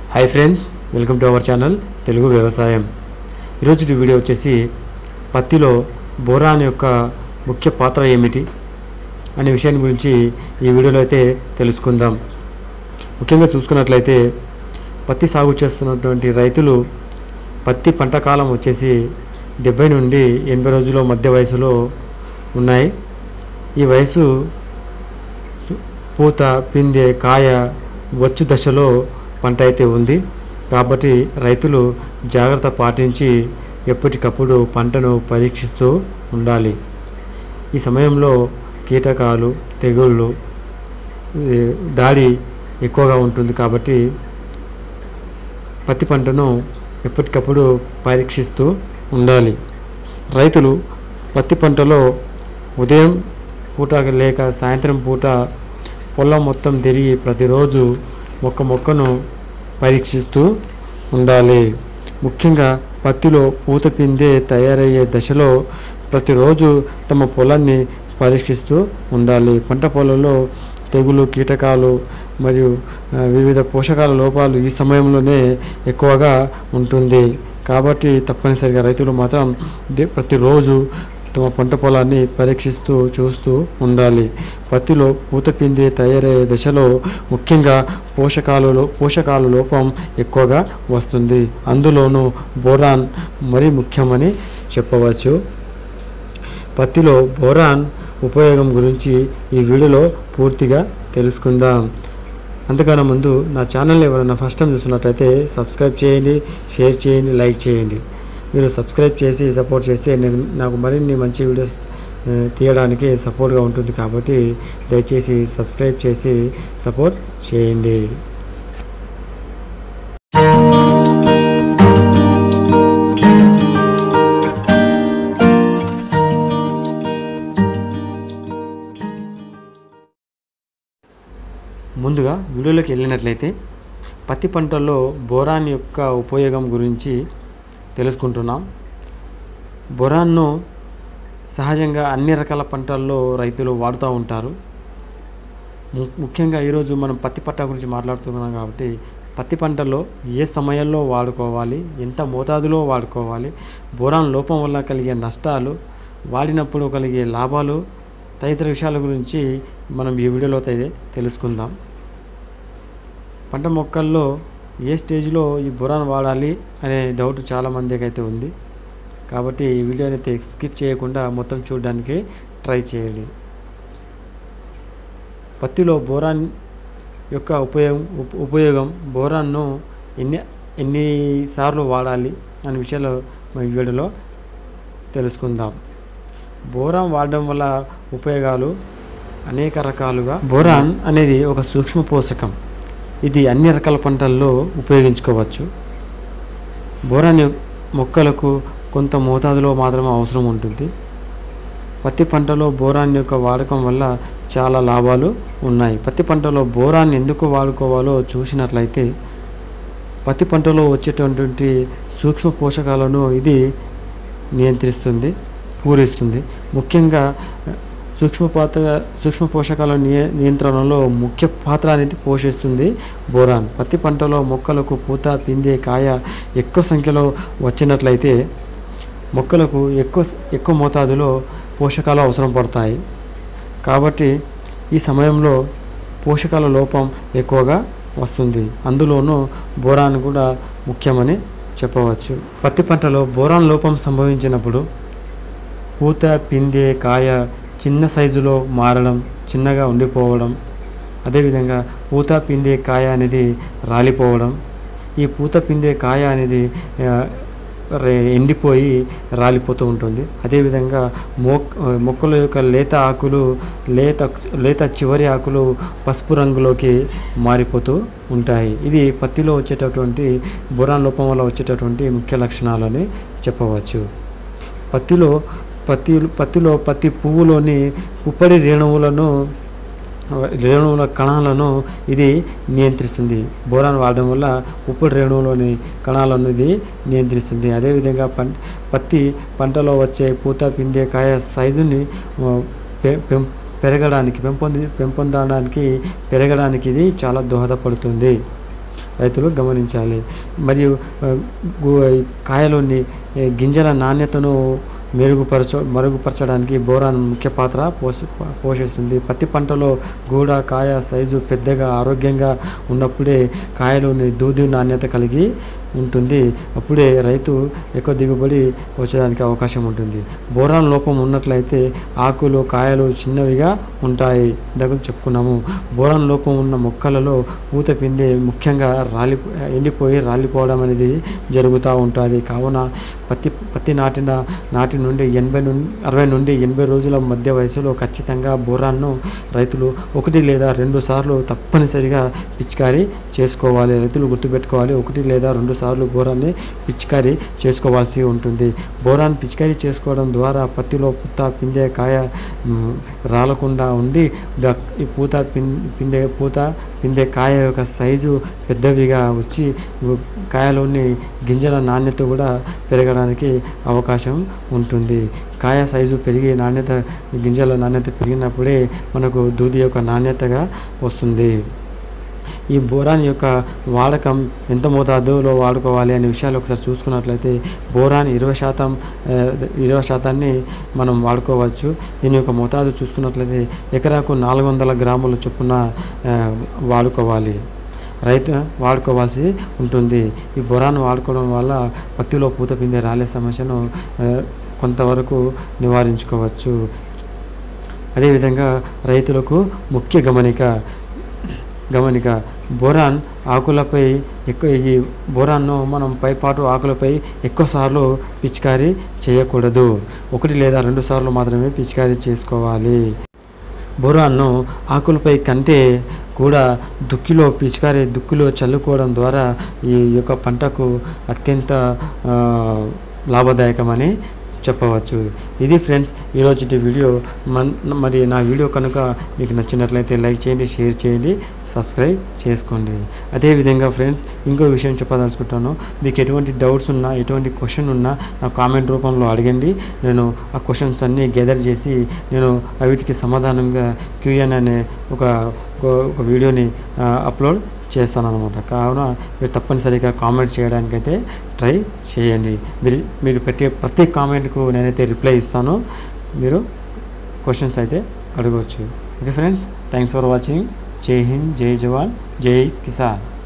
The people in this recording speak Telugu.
hi friends welcome to our channel Telugu వ్యవసాయం ఈరోజు వీడియో వచ్చేసి పత్తిలో బోరాన్ యొక్క ముఖ్య పాత్ర ఏమిటి అనే విషయాన్ని గురించి ఈ వీడియోలో అయితే తెలుసుకుందాం ముఖ్యంగా చూసుకున్నట్లయితే పత్తి సాగు చేస్తున్నటువంటి రైతులు పత్తి పంట కాలం వచ్చేసి డెబ్బై నుండి ఎనభై రోజుల మధ్య వయసులో ఉన్నాయి ఈ వయసు సు- పూత పిందె కాయ వచ్చు దశలో పంట అయితే ఉంది కాబట్టి రైతులు జాగ్రత్త పాటించి ఎప్పటికప్పుడు పంటను పరీక్షిస్తూ ఉండాలి ఈ సమయంలో కీటకాలు తెగుళ్ళు ఈ దాడి ఎక్కువగా ఉంటుంది కాబట్టి పత్తి పంటను ఎప్పటికప్పుడు పరీక్షిస్తూ ఉండాలి రైతులు పత్తి పంటలో ఉదయం పూట లేక సాయంత్రం పూట పొలం మొత్తం తిరిగి ప్రతిరోజు మొక్క మొక్కను పరీక్షిస్తూ ఉండాలి ముఖ్యంగా పత్తిలో పూత పిందే తయారయ్యే దశలో ప్రతిరోజు తమ పొలాన్ని పరీక్షిస్తూ ఉండాలి పంట పొలంలో తెగులు కీటకాలు మరియు ఆ, వివిధ పోషకాల లోపాలు ఈ సమయంలోనే ఎక్కువగా ఉంటుంది కాబట్టి తప్పనిసరిగా రైతులు మాత్రం ది- ప్రతిరోజు తమ పంట పొలాన్ని పరీక్షిస్తూ చూస్తూ ఉండాలి పత్తిలో పూత పిండి తయారయ్యే దశలో ముఖ్యంగా పోషకాలలో పోషకాల లోపం ఎక్కువగా వస్తుంది అందులోనూ బోరాన్ మరీ ముఖ్యమని చెప్పవచ్చు పత్తిలో బోరాన్ ఉపయోగం గురించి ఈ వీడియోలో పూర్తిగా తెలుసుకుందాం అంతకన్నా ముందు నా ఛానల్ని ఎవరైనా ఫస్ట్ టైం చూస్తున్నట్లయితే సబ్స్క్రైబ్ చేయండి షేర్ చేయండి లైక్ చేయండి మీరు సబ్స్క్రైబ్ చేసి సపోర్ట్ చేస్తే నేను నాకు మరిన్ని మంచి వీడియోస్ ఆ, తీయడానికి సపోర్ట్గా ఉంటుంది కాబట్టి దయచేసి సబ్స్క్రైబ్ చేసి సపోర్ట్ చేయండి ముందుగా వీడియోలోకి వెళ్ళినట్లయితే పత్తి పంటల్లో బోరాన్ యొక్క ఉపయోగం గురించి తెలుసుకుంటున్నాం బోరాన్ను సహజంగా అన్ని రకాల పంటల్లో రైతులు వాడుతూ ఉంటారు ము- ముఖ్యంగా ఈరోజు మనం పత్తి పంట గురించి మాట్లాడుతున్నాం కాబట్టి పత్తి పంటలో ఏ సమయంలో వాడుకోవాలి ఎంత మోతాదులో వాడుకోవాలి బోరాన్ లోపం వల్ల కలిగే నష్టాలు వాడినప్పుడు కలిగే లాభాలు తదితర విషయాల గురించి మనం ఈ వీడియోలో అయితే తెలుసుకుందాం పంట మొక్కల్లో ఏ స్టేజ్లో ఈ బొరాన్ వాడాలి అనే డౌట్ చాలా మందికి అయితే ఉంది కాబట్టి ఈ వీడియోని అయితే స్కిప్ చేయకుండా మొత్తం చూడడానికి ట్రై చేయండి పత్తిలో బోరాన్ యొక్క ఉపయోగం ఉప్- ఉపయోగం బోరాన్ను ఎన్ని ఎన్నిసార్లు వాడాలి అనే విషయాలు మన ఈ వీడియోలో తెలుసుకుందాం బోరాన్ వాడడం వల్ల ఉపయోగాలు అనేక రకాలుగా బోరాన్ అనేది ఒక సూక్ష్మ పోషకం ఇది అన్ని రకాల పంటల్లో ఉపయోగించుకోవచ్చు బోరాన్ యొ- మొక్కలకు కొంత మోతాదులో మాత్రమే అవసరం ఉంటుంది పత్తి పంటలో బోరాన్ యొక్క వాడకం వల్ల చాలా లాభాలు ఉన్నాయి పత్తి పంటలో బోరాన్ ఎందుకు వాడుకోవాలో చూసినట్లయితే పత్తి పంటలో వచ్చేటటువంటి సూక్ష్మ పోషకాలను ఇది నియంత్రిస్తుంది పూరిస్తుంది ముఖ్యంగా ఆ, సూక్ష్మ పాత్ర సూక్ష్మ పోషకాల నియ నియంత్రణలో ముఖ్య పాత్ర అనేది పోషిస్తుంది బోరాన్ పత్తి పంటలో మొక్కలకు పూత పిందె కాయ ఎక్కువ సంఖ్యలో వచ్చినట్లయితే మొక్కలకు ఎక్కువ స- ఎక్కువ మోతాదులో పోషకాలు అవసరం పడతాయి కాబట్టి ఈ సమయంలో పోషకాల లోపం ఎక్కువగా వస్తుంది అందులోనూ బోరాన్ కూడా ముఖ్యమని చెప్పవచ్చు పత్తి పంటలో బోరాన్ లోపం సంభవించినప్పుడు పూత పిందె కాయ చిన్న సైజులో మారడం చిన్నగా ఉండిపోవడం అదేవిధంగా పూత పిందె కాయ అనేది రాలిపోవడం ఈ పూత పిందె కాయ అనేది ఆ, రే- ఎండిపోయి రాలిపోతూ ఉంటుంది అదేవిధంగా మొక్ మొక్కల యొక్క లేత ఆకులు లేత లేత చివరి ఆకులు పసుపు రంగులోకి మారిపోతూ ఉంటాయి ఇది పత్తిలో వచ్చేటటువంటి బురాన్ లోపం వల్ల వచ్చేటటువంటి ముఖ్య లక్షణాలని చెప్పవచ్చు పత్తిలో పత్తి పత్తిలో పత్తి పువ్వులోని పుప్పడి రేణువులను రేణువుల కణాలను ఇది నియంత్రిస్తుంది బోరాన్ వాడడం వల్ల పుప్పడి రేణువులోని కణాలను ఇది నియంత్రిస్తుంది అదేవిధంగా పం పత్తి పంటలో వచ్చే పూత పిందె కాయ సైజుని ఆ, పె- పెం- పెరగడానికి పెంపొంది పెంపొందడానికి పెరగడానికి ఇది చాలా దోహదపడుతుంది రైతులు గమనించాలి మరియు ఆ, గు- కాయలోని ఏ, గింజల నాణ్యతను మెరుగుపరచ మరుగుపరచడానికి బోరాన్ ముఖ్య పాత్ర పోష పోషిస్తుంది పత్తి పంటలో గూడ కాయ సైజు పెద్దగా ఆరోగ్యంగా ఉన్నప్పుడే కాయలోని దూది నాణ్యత కలిగి ఉంటుంది అప్పుడే రైతు ఎక్కువ దిగుబడి వచ్చేదానికి అవకాశం ఉంటుంది బోరాన్ లోపం ఉన్నట్లయితే ఆకులు కాయలు చిన్నవిగా ఉంటాయి దగ్గర చెప్పుకున్నాము బోరాన్ లోపం ఉన్న మొక్కలలో పూత పిండి ముఖ్యంగా రాలి ఎండిపోయి రాలిపోవడం అనేది జరుగుతూ ఉంటుంది కావున పత్తి పత్తి నాటిన నాటి నుండి ఎనభై నుండి అరవై నుండి ఎనభై రోజుల మధ్య వయసులో ఖచ్చితంగా బోరాన్ను రైతులు ఒకటి లేదా రెండు సార్లు తప్పనిసరిగా పిచికారీ చేసుకోవాలి రైతులు గుర్తుపెట్టుకోవాలి ఒకటి లేదా రెండు సార్లు బోరాన్ని పిచికారీ చేసుకోవాల్సి ఉంటుంది బోరాన్ పిచికారీ చేసుకోవడం ద్వారా పత్తిలో పుత్త పిందె కాయ మ్, రాలకుండా ఉండి ద ఈ పూత పిం పిందె పూత పిందె కాయ యొక్క సైజు పెద్దవిగా వచ్చి ఉ- కాయలోని గింజల నాణ్యత కూడా పెరగడానికి అవకాశం ఉంటుంది కాయ సైజు పెరిగి నాణ్యత గింజల నాణ్యత పెరిగినప్పుడే మనకు దూది యొక్క నాణ్యతగా వస్తుంది ఈ బోరాన్ యొక్క వాడకం ఎంత మోతాదులో వాడుకోవాలి అనే విషయాలు ఒకసారి చూసుకున్నట్లయితే బోరాన్ ఇరవై శాతం ఆ, ఇరవై శాతాన్ని మనం వాడుకోవచ్చు దీని యొక్క మోతాదు చూసుకున్నట్లయితే ఎకరాకు నాలుగు వందల గ్రాముల చొప్పున ఆ, వాడుకోవాలి రైతు వాడుకోవాల్సి ఉంటుంది ఈ బొరాన్ వాడుకోవడం వల్ల పత్తిలో పూత పిందె రాలే సమస్యను ఆ, కొంతవరకు నివారించుకోవచ్చు అదేవిధంగా రైతులకు ముఖ్య గమనిక గమనిక బోరాన్ ఆకులపై ఎక్కువ ఈ బోరాన్ను మనం పైపాటు ఆకులపై ఎక్కువ సార్లు పిచికారీ చేయకూడదు ఒకటి లేదా రెండు సార్లు మాత్రమే పిచికారీ చేసుకోవాలి బోరాన్ను ఆకులపై కంటే కూడా దుక్కిలో పిచికారీ దుక్కిలో చల్లుకోవడం ద్వారా ఈ యొక్క పంటకు అత్యంత ఆ, లాభదాయకమని చెప్పవచ్చు ఇది ఫ్రెండ్స్ ఈరోజు వీడియో మన్ మరి నా వీడియో కనుక మీకు నచ్చినట్లయితే లైక్ చేయండి షేర్ చేయండి సబ్స్క్రైబ్ చేసుకోండి అదేవిధంగా ఫ్రెండ్స్ ఇంకో విషయం చెప్పదలుచుకుంటాను మీకు ఎటువంటి డౌట్స్ ఉన్నా ఎటువంటి క్వశ్చన్ ఉన్నా నా కామెంట్ రూపంలో అడగండి నేను ఆ క్వశ్చన్స్ అన్నీ గెదర్ చేసి నేను వీటికి సమాధానంగా క్యూఎన్ అనే ఒక ఒక- ఒక వీడియోని ఆ, అప్లోడ్ చేస్తాను అనమాట కావున మీరు తప్పనిసరిగా కామెంట్ చేయడానికైతే ట్రై చేయండి మీరు మీరు పెట్టే ప్రతి కామెంట్కు నేనైతే రిప్లై ఇస్తాను మీరు క్వశ్చన్స్ అయితే అడగవచ్చు okay friends thanks for watching jai Hind జై జవాన్ జై కిసాన్